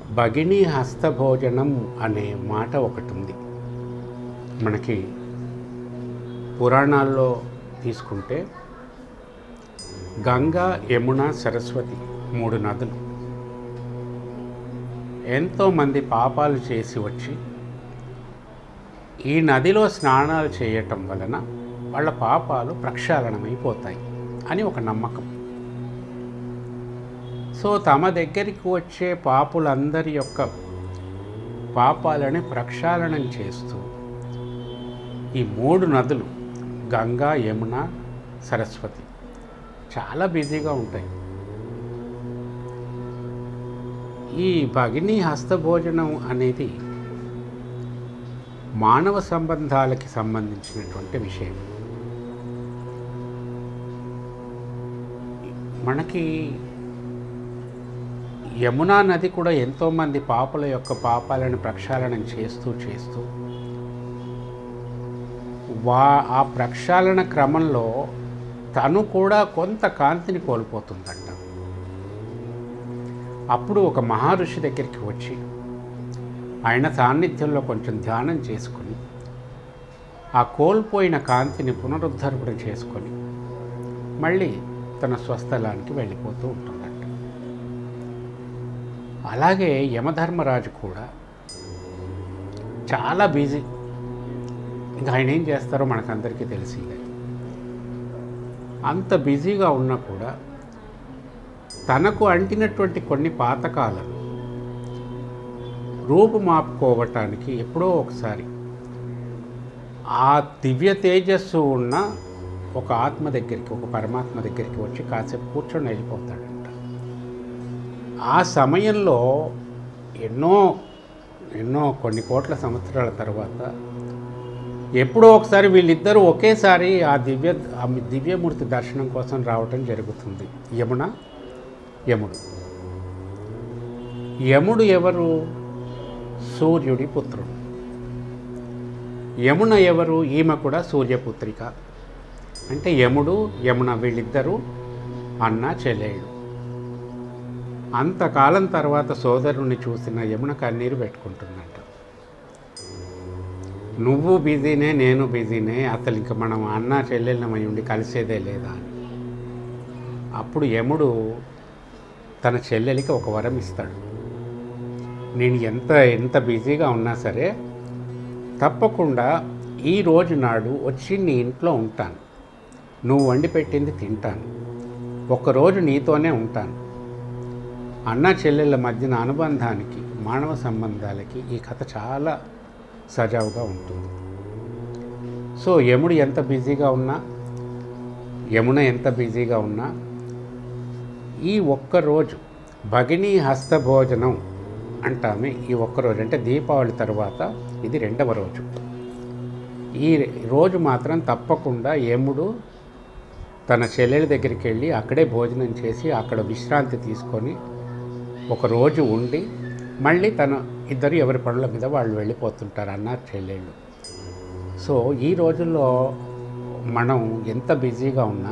భగిని హస్తభోజనం అనే మాట ఒకటి ఉంది మనకి పురాణాల్లో తీసుకుంటే గంగా యమున సరస్వతి మూడు నదులు ఎంతోమంది పాపాలు చేసి వచ్చి ఈ నదిలో స్నానాలు చేయటం వలన వాళ్ళ పాపాలు ప్రక్షాళనమైపోతాయి అని ఒక నమ్మకం సో తమ దగ్గరికి వచ్చే పాపులందరి యొక్క పాపాలని ప్రక్షాళనం చేస్తూ ఈ మూడు నదులు గంగా యమున సరస్వతి చాలా బిజీగా ఉంటాయి ఈ భగిని హస్తభోజనం అనేది మానవ సంబంధాలకి సంబంధించినటువంటి విషయం మనకి యమునా నది కూడా ఎంతోమంది పాపల యొక్క పాపాలను ప్రక్షాళనం చేస్తూ చేస్తూ వా ఆ ప్రక్షాళన క్రమంలో తను కూడా కొంత కాంతిని కోల్పోతుందంట అప్పుడు ఒక మహర్షి దగ్గరికి వచ్చి ఆయన సాన్నిధ్యంలో కొంచెం ధ్యానం చేసుకొని ఆ కోల్పోయిన కాంతిని పునరుద్ధరణ చేసుకొని మళ్ళీ తన స్వస్థలానికి వెళ్ళిపోతూ ఉంటుందంట అలాగే యమధర్మరాజు కూడా చాలా బిజీ ఇంకా ఆయన ఏం చేస్తారో మనకందరికీ తెలిసిందే అంత బిజీగా ఉన్నా కూడా తనకు అంటినటువంటి కొన్ని పాతకాలను రూపుమాపుకోవటానికి ఎప్పుడో ఒకసారి ఆ దివ్య తేజస్సు ఉన్న ఒక ఆత్మ దగ్గరికి ఒక పరమాత్మ దగ్గరికి వచ్చి కాసేపు కూర్చొని వెళ్ళిపోతాడంట ఆ సమయంలో ఎన్నో ఎన్నో కొన్ని కోట్ల సంవత్సరాల తర్వాత ఎప్పుడో ఒకసారి వీళ్ళిద్దరూ ఒకేసారి ఆ దివ్య ఆ దివ్యమూర్తి దర్శనం కోసం రావటం జరుగుతుంది యమున యముడు యముడు ఎవరు సూర్యుడి పుత్రుడు యమున ఎవరు ఈమె కూడా సూర్యపుత్రిక అంటే యముడు యమున వీళ్ళిద్దరూ అన్న చెల్లెళ్ళు అంతకాలం తర్వాత సోదరుణ్ణి చూసిన యమున కన్నీరు పెట్టుకుంటుందంట నువ్వు బిజీనే నేను బిజీనే అసలు ఇంక మనం అన్న చెల్లెళ్ళమై ఉండి కలిసేదే లేదా అని అప్పుడు యముడు తన చెల్లెలికి ఒక వరం ఇస్తాడు నేను ఎంత ఎంత బిజీగా ఉన్నా సరే తప్పకుండా ఈ రోజు నాడు వచ్చి నీ ఇంట్లో ఉంటాను నువ్వు వండి పెట్టింది తింటాను ఒకరోజు నీతోనే ఉంటాను అన్న చెల్లెళ్ళ మధ్యన అనుబంధానికి మానవ సంబంధాలకి ఈ కథ చాలా సజావుగా ఉంటుంది సో యముడు ఎంత బిజీగా ఉన్నా యమున ఎంత బిజీగా ఉన్నా ఈ ఒక్కరోజు భగిని హస్తభోజనం అంటామే ఈ ఒక్కరోజు అంటే దీపావళి తర్వాత ఇది రెండవ రోజు ఈ రోజు మాత్రం తప్పకుండా యముడు తన చెల్లెలి దగ్గరికి వెళ్ళి అక్కడే భోజనం చేసి అక్కడ విశ్రాంతి తీసుకొని ఒక రోజు ఉండి మళ్ళీ తన ఇద్దరు ఎవరి పనుల మీద వాళ్ళు వెళ్ళిపోతుంటారు అన్న చెల్లెళ్ళు సో ఈ రోజుల్లో మనం ఎంత బిజీగా ఉన్నా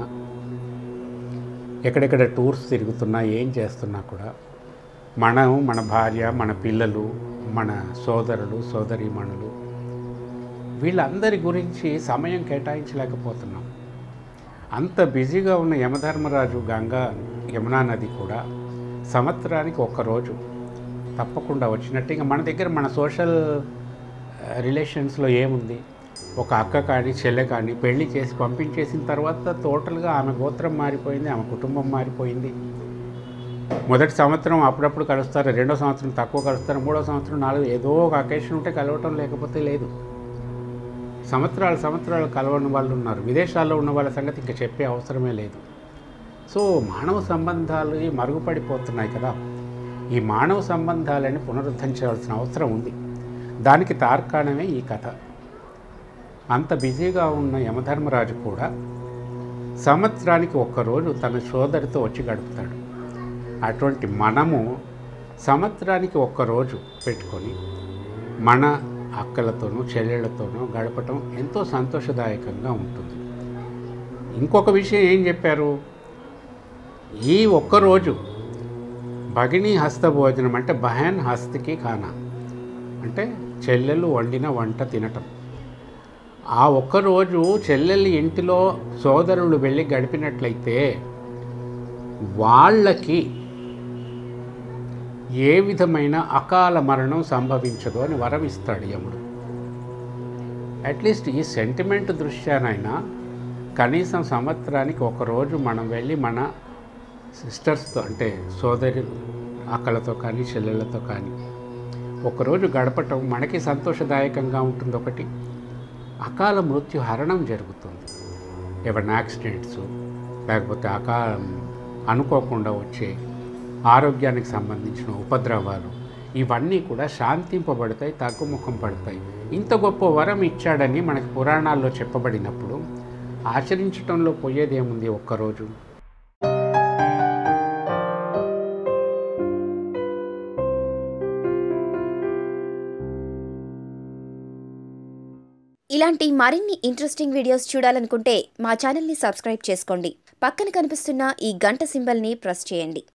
ఎక్కడెక్కడ టూర్స్ తిరుగుతున్నా ఏం చేస్తున్నా కూడా మనం మన భార్య మన పిల్లలు మన సోదరులు సోదరీమణులు వీళ్ళందరి గురించి సమయం కేటాయించలేకపోతున్నాం అంత బిజీగా ఉన్న యమధర్మరాజు గంగా యమునా నది కూడా సంవత్సరానికి ఒక్కరోజు తప్పకుండా వచ్చినట్టు ఇంకా మన దగ్గర మన సోషల్ రిలేషన్స్లో ఏముంది ఒక అక్క కానీ చెల్లె కానీ పెళ్లి చేసి పంపించేసిన తర్వాత టోటల్గా ఆమె గోత్రం మారిపోయింది ఆమె కుటుంబం మారిపోయింది మొదటి సంవత్సరం అప్పుడప్పుడు కలుస్తారు రెండో సంవత్సరం తక్కువ కలుస్తారు మూడో సంవత్సరం నాలుగు ఏదో ఒక అకేషన్ ఉంటే కలవటం లేకపోతే లేదు సంవత్సరాలు సంవత్సరాలు కలవని వాళ్ళు ఉన్నారు విదేశాల్లో ఉన్న వాళ్ళ సంగతి ఇంకా చెప్పే అవసరమే లేదు సో మానవ సంబంధాలు మరుగుపడిపోతున్నాయి కదా ఈ మానవ సంబంధాలని పునరుద్ధరించాల్సిన అవసరం ఉంది దానికి తార్కాణమే ఈ కథ అంత బిజీగా ఉన్న యమధర్మరాజు కూడా సంవత్సరానికి ఒక్కరోజు తన సోదరితో వచ్చి గడుపుతాడు అటువంటి మనము సంవత్సరానికి ఒక్కరోజు పెట్టుకొని మన అక్కలతోనూ చెల్లెళ్ళతోనూ గడపటం ఎంతో సంతోషదాయకంగా ఉంటుంది ఇంకొక విషయం ఏం చెప్పారు ఈ ఒక్కరోజు భగిని హస్త భోజనం అంటే బహన్ హస్తకి ఖానా అంటే చెల్లెలు వండిన వంట తినటం ఆ ఒక్కరోజు చెల్లెలి ఇంటిలో సోదరులు వెళ్ళి గడిపినట్లయితే వాళ్ళకి ఏ విధమైన అకాల మరణం సంభవించదు అని వరం ఇస్తాడు యముడు అట్లీస్ట్ ఈ సెంటిమెంట్ దృష్ట్యానైనా కనీసం సంవత్సరానికి ఒకరోజు మనం వెళ్ళి మన సిస్టర్స్తో అంటే సోదరి అక్కలతో కానీ చెల్లెళ్ళతో కానీ ఒకరోజు గడపటం మనకి సంతోషదాయకంగా ఉంటుంది ఒకటి అకాల మృత్యు హరణం జరుగుతుంది ఏమైనా యాక్సిడెంట్స్ లేకపోతే అకా అనుకోకుండా వచ్చే ఆరోగ్యానికి సంబంధించిన ఉపద్రవాలు ఇవన్నీ కూడా శాంతింపబడతాయి తగ్గుముఖం పడతాయి ఇంత గొప్ప వరం ఇచ్చాడని మనకి పురాణాల్లో చెప్పబడినప్పుడు ఆచరించడంలో పోయేదేముంది ఒక్కరోజు ఇలాంటి మరిన్ని ఇంట్రెస్టింగ్ వీడియోస్ చూడాలనుకుంటే మా ఛానల్ని సబ్స్క్రైబ్ చేసుకోండి పక్కన కనిపిస్తున్న ఈ గంట సింబల్ని ప్రెస్ చేయండి